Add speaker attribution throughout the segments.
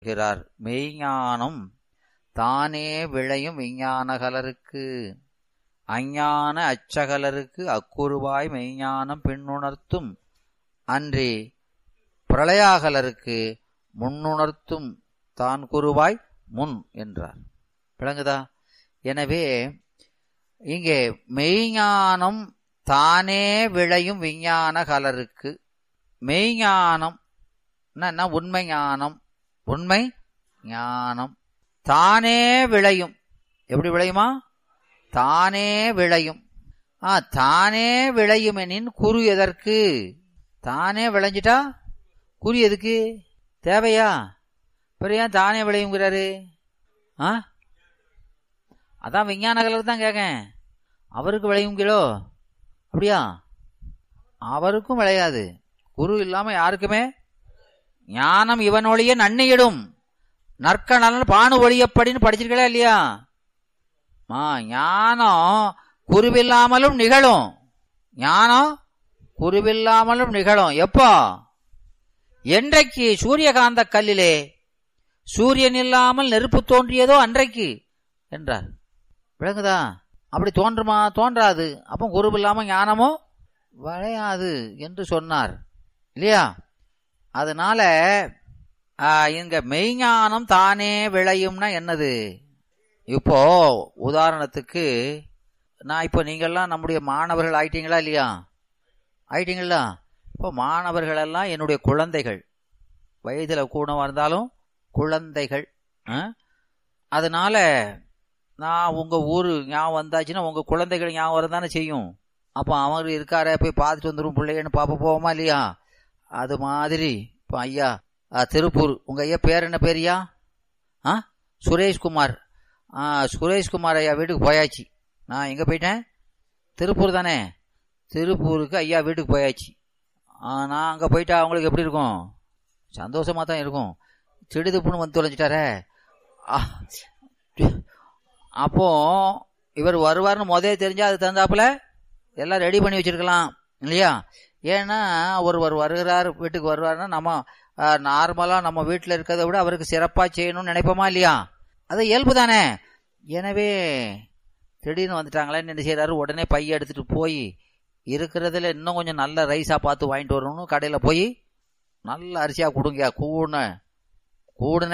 Speaker 1: சொல்கிறார் மெய்ஞானம் தானே விளையும் விஞ்ஞானகலருக்கு அஞ்ஞான அச்சகலருக்கு அக்குருவாய் மெய்ஞானம் பின்னுணர்த்தும் அன்றி பிரளயாகலருக்கு முன்னுணர்த்தும் தான் குருவாய் முன் என்றார் விளங்குதா எனவே இங்கே மெய்ஞானம் தானே விளையும் விஞ்ஞான கலருக்கு மெய்ஞானம் என்ன உண்மை ஞானம் உண்மை ஞானம் தானே விளையும் எப்படி விளையுமா தானே விளையும் ஆ தானே விளையும் எனின் குரு எதற்கு தானே விளைஞ்சிட்டா குறி எதுக்கு தேவையா பிறகு ஏன் தானே விளையுங்கிறாரு ஆ அதான் விஞ்ஞான கலர் தான் கேட்கேன் அவருக்கு விளையுங்களோ அப்படியா அவருக்கும் விளையாது குரு இல்லாம யாருக்குமே ஞானம் இவனொழிய நன்னியிடும் நற்க நலன் பானு ஒழியப்படின்னு படிச்சிருக்கா இல்லையா ஆ ஞானம் குருவில்லாமலும் நிகழும் ஞானம் குருவில்லாமலும் நிகழும் எப்போ என்றைக்கு சூரியகாந்த கல்லிலே சூரியன் இல்லாமல் நெருப்பு தோன்றியதோ அன்றைக்கு என்றார் விளங்குதா அப்படி தோன்றுமா தோன்றாது அப்போ குரு இல்லாம ஞானமோ விளையாது என்று சொன்னார் இல்லையா அதனால இங்க மெய்ஞானம் தானே விளையும்னா என்னது இப்போ உதாரணத்துக்கு நான் இப்போ நீங்கள்லாம் நம்முடைய மாணவர்கள் ஆயிட்டீங்களா இல்லையா ஆயிட்டீங்களா இப்போ மாணவர்கள் எல்லாம் என்னுடைய குழந்தைகள் வயதில் கூடவா இருந்தாலும் குழந்தைகள் அதனால நான் உங்க ஊரு ஞாபகம் வந்தாச்சுன்னா உங்க குழந்தைகள் ஞாபகம் வரதானே செய்யும் அப்போ அவர் இருக்காரே போய் பார்த்துட்டு வந்துடும் பிள்ளைன்னு பார்ப்ப போவோமா இல்லையா அது மாதிரி இப்போ ஐயா திருப்பூர் உங்க ஐயா பேர் என்ன பேரியா ஆ சுரேஷ்குமார் ஆ சுரேஷ்குமார் ஐயா வீட்டுக்கு போயாச்சு நான் எங்கே போயிட்டேன் திருப்பூர் தானே திருப்பூருக்கு ஐயா வீட்டுக்கு போயாச்சு நான் அங்கே போயிட்டா அவங்களுக்கு எப்படி இருக்கும் சந்தோஷமாக தான் இருக்கும் திடுதுப்புன்னு வந்து தொலைஞ்சிட்டாரே அப்போ இவர் வருவார்னு முதலே தெரிஞ்சா அது தந்தாப்புல எல்லாம் ரெடி பண்ணி வச்சிருக்கலாம் இல்லையா ஏன்னா ஒருவர் வருகிறார் வீட்டுக்கு வருவார்னா நம்ம நார்மலாக நம்ம வீட்டில் இருக்கிறத விட அவருக்கு சிறப்பாக செய்யணும்னு நினைப்போமா இல்லையா அது இயல்பு தானே எனவே திடீர்னு வந்துட்டாங்களேன்னு என்ன செய்யறாரு உடனே பைய எடுத்துட்டு போய் இருக்கிறதுல இன்னும் கொஞ்சம் நல்ல ரைஸாக பார்த்து வாங்கிட்டு வரணும்னு கடையில் போய் நல்ல அரிசியாக கொடுங்க கூடுன கூடுன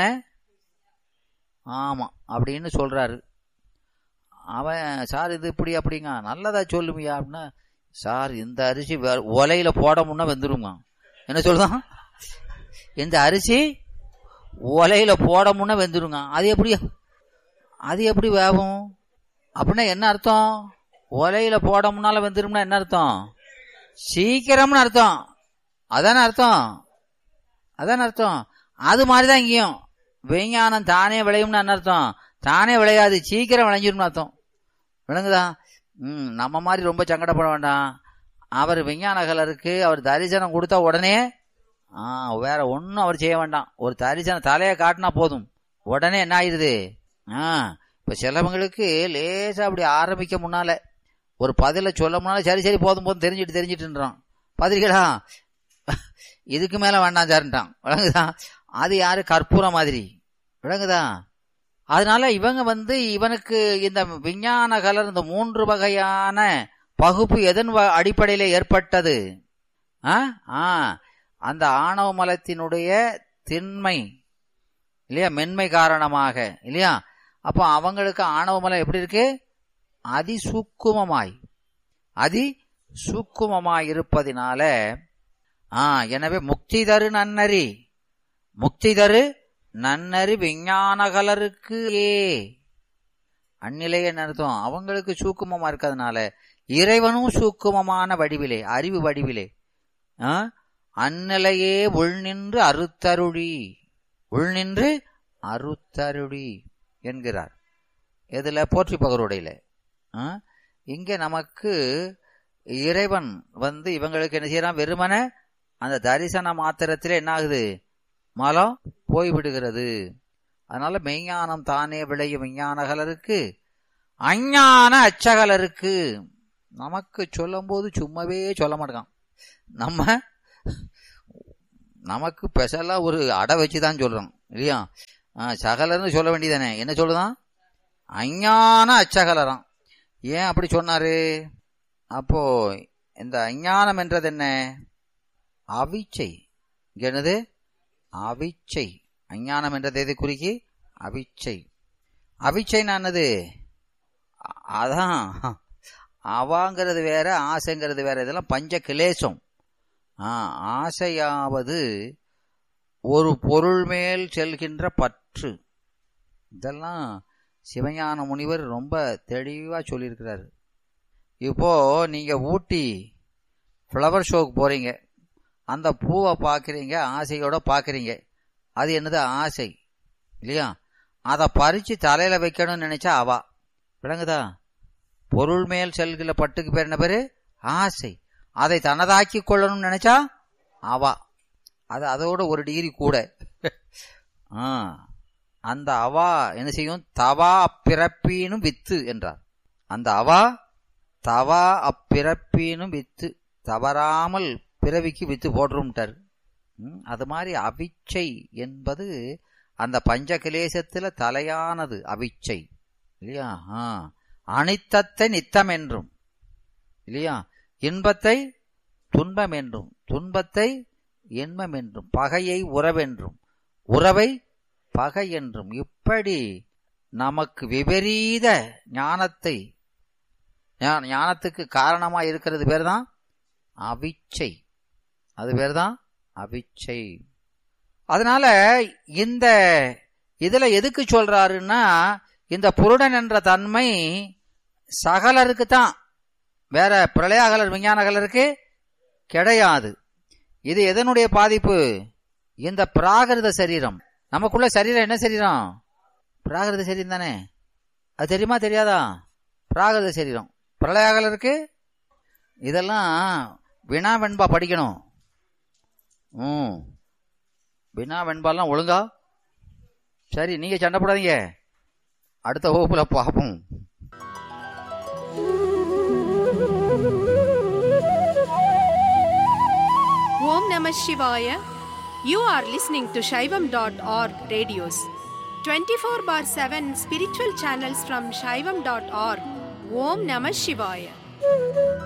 Speaker 1: ஆமாம் அப்படின்னு சொல்கிறாரு அவன் சார் இது இப்படி அப்படிங்க நல்லதா சொல்லுமியா அப்படின்னா சார் இந்த அரிசி ஒலையில போட முன்னா வெந்துருங்க என்ன சொல்லுதான் இந்த அரிசி ஒலையில போட முன்னா வெந்துருங்க அது எப்படி அது எப்படி வேகும் அப்படின்னா என்ன அர்த்தம் ஒலையில போட முன்னால வெந்துரும்னா என்ன அர்த்தம் சீக்கிரம்னு அர்த்தம் அதான அர்த்தம் அதான அர்த்தம் அது மாதிரிதான் இங்கேயும் விஞ்ஞானம் தானே விளையும்னு என்ன அர்த்தம் தானே விளையாது சீக்கிரம் விளைஞ்சிரும்னு அர்த்தம் விளங்குதா ம் நம்ம மாதிரி ரொம்ப சங்கடப்பட வேண்டாம் அவர் விஞ்ஞான கலருக்கு அவர் தரிசனம் கொடுத்தா உடனே ஆ வேற ஒன்றும் அவர் செய்ய வேண்டாம் ஒரு தரிசனம் தலையை காட்டினா போதும் உடனே என்ன ஆயிடுது ஆ இப்போ சிலவங்களுக்கு லேசா அப்படி ஆரம்பிக்க முன்னால ஒரு பதில சொல்ல முன்னால சரி சரி போதும் போதும் தெரிஞ்சுட்டு தெரிஞ்சுட்டுன்றான் பதிரிகளா இதுக்கு மேல வேண்டாம் சார்ன்ட்டான் விளங்குதா அது யாரு கற்பூரம் மாதிரி விளங்குதா அதனால இவங்க வந்து இவனுக்கு இந்த விஞ்ஞான கலர் இந்த மூன்று வகையான பகுப்பு எதன் அடிப்படையில ஏற்பட்டது ஆ அந்த ஆணவ மலத்தினுடைய திண்மை இல்லையா மென்மை காரணமாக இல்லையா அப்போ அவங்களுக்கு ஆணவ மலம் எப்படி இருக்கு அதி சூக்குமமாய் அதி சூக்குமமாய் இருப்பதினால ஆ எனவே முக்தி தரு நன்னறி முக்தி தரு நன்னறி விஞ்ஞானகலருக்கு ஏ அந்நிலைய அர்த்தம் அவங்களுக்கு சூக்குமமா இருக்கிறதுனால இறைவனும் சூக்குமமான வடிவிலே அறிவு வடிவிலே அந்நிலையே உள்நின்று அறுத்தருளி உள்நின்று அறுத்தருளி என்கிறார் இதுல போற்றி பகருடையில இங்க நமக்கு இறைவன் வந்து இவங்களுக்கு என்ன செய்யறான் வெறுமன அந்த தரிசன மாத்திரத்திலே என்ன ஆகுது மலம் போய்விடுகிறது அதனால மெய்ஞானம் தானே விளையும் விஞ்ஞானகலருக்கு அஞ்ஞான அச்சகலருக்கு நமக்கு சொல்லும் போது சும்மாவே சொல்ல மாட்டான் நம்ம நமக்கு ஸ்பெஷலா ஒரு அடை வச்சு தான் சொல்றோம் இல்லையா ஆ, சகலர்னு சொல்ல வேண்டியதானே என்ன சொல்லுதான் அஞ்ஞான அச்சகலராம் ஏன் அப்படி சொன்னாரு அப்போ இந்த அஞ்ஞானம் என்றது என்ன அவிச்சை இங்க என்னது அவிச்சை அஞ்ஞானம் என்றது எது குறிக்கி அவிச்சை அவிச்சைன்னா என்னது அ- அதான் அவாங்கிறது வேற ஆசைங்கிறது வேற இதெல்லாம் பஞ்ச கிளேசம் ஆ, ஆசையாவது ஒரு பொருள் மேல் செல்கின்ற பற்று இதெல்லாம் சிவஞான முனிவர் ரொம்ப தெளிவா சொல்லியிருக்கிறாரு இப்போ நீங்க ஊட்டி ஃப்ளவர் ஷோக்கு போறீங்க அந்த பூவை பார்க்குறீங்க ஆசையோட பார்க்குறீங்க அது என்னது ஆசை இல்லையா அதை பறித்து தலையில வைக்கணும்னு நினைச்சா அவா விளங்குதா பொருள் மேல் செல்கிற பட்டுக்கு பேர் என்ன பேரு ஆசை அதை தனதாக்கி கொள்ளணும்னு நினைச்சா அவா அது அதோட ஒரு டிகிரி கூட ஆ அந்த அவா என்ன செய்யும் தவா அப்பிறப்பீனும் வித்து என்றார் அந்த அவா தவா அப்பிறப்பீனும் வித்து தவறாமல் பிறவிக்கு வித்து போட்டுரும்ட்டார் ம், அது மாதிரி அவிச்சை என்பது அந்த பஞ்சகிலேசத்துல தலையானது அவிச்சை இல்லையா ஆ. அனித்தத்தை நித்தம் என்றும் இல்லையா இன்பத்தை துன்பம் என்றும் துன்பத்தை இன்பம் என்றும் பகையை உறவென்றும் உறவை பகை என்றும் இப்படி நமக்கு விபரீத ஞானத்தை ஞா- ஞானத்துக்கு காரணமா இருக்கிறது பேர் தான் அவிச்சை அது பேர் தான் அவிச்சை அதனால இந்த இதுல எதுக்கு சொல்றாருன்னா இந்த புருடன் என்ற தன்மை சகலருக்கு தான் வேற பிரளயாகலர் விஞ்ஞானகலருக்கு கிடையாது இது எதனுடைய பாதிப்பு இந்த பிராகிருத சரீரம் நமக்குள்ள சரீரம் என்ன சரீரம் பிராகிருத சரீரம் தானே அது தெரியுமா தெரியாதா பிராகிருத சரீரம் பிரளயாகலருக்கு இதெல்லாம் வினா வெண்பா படிக்கணும் ம் வினா வெண்பாலாம் ஒழுங்கா சரி நீங்க சண்டை போடாதீங்க அடுத்த வகுப்புல பார்ப்போம்
Speaker 2: Om Namah Shivaya. You are listening to Shaivam.org radios. 24 bar 7 spiritual channels from Shaivam.org. Om Namah Shivaya.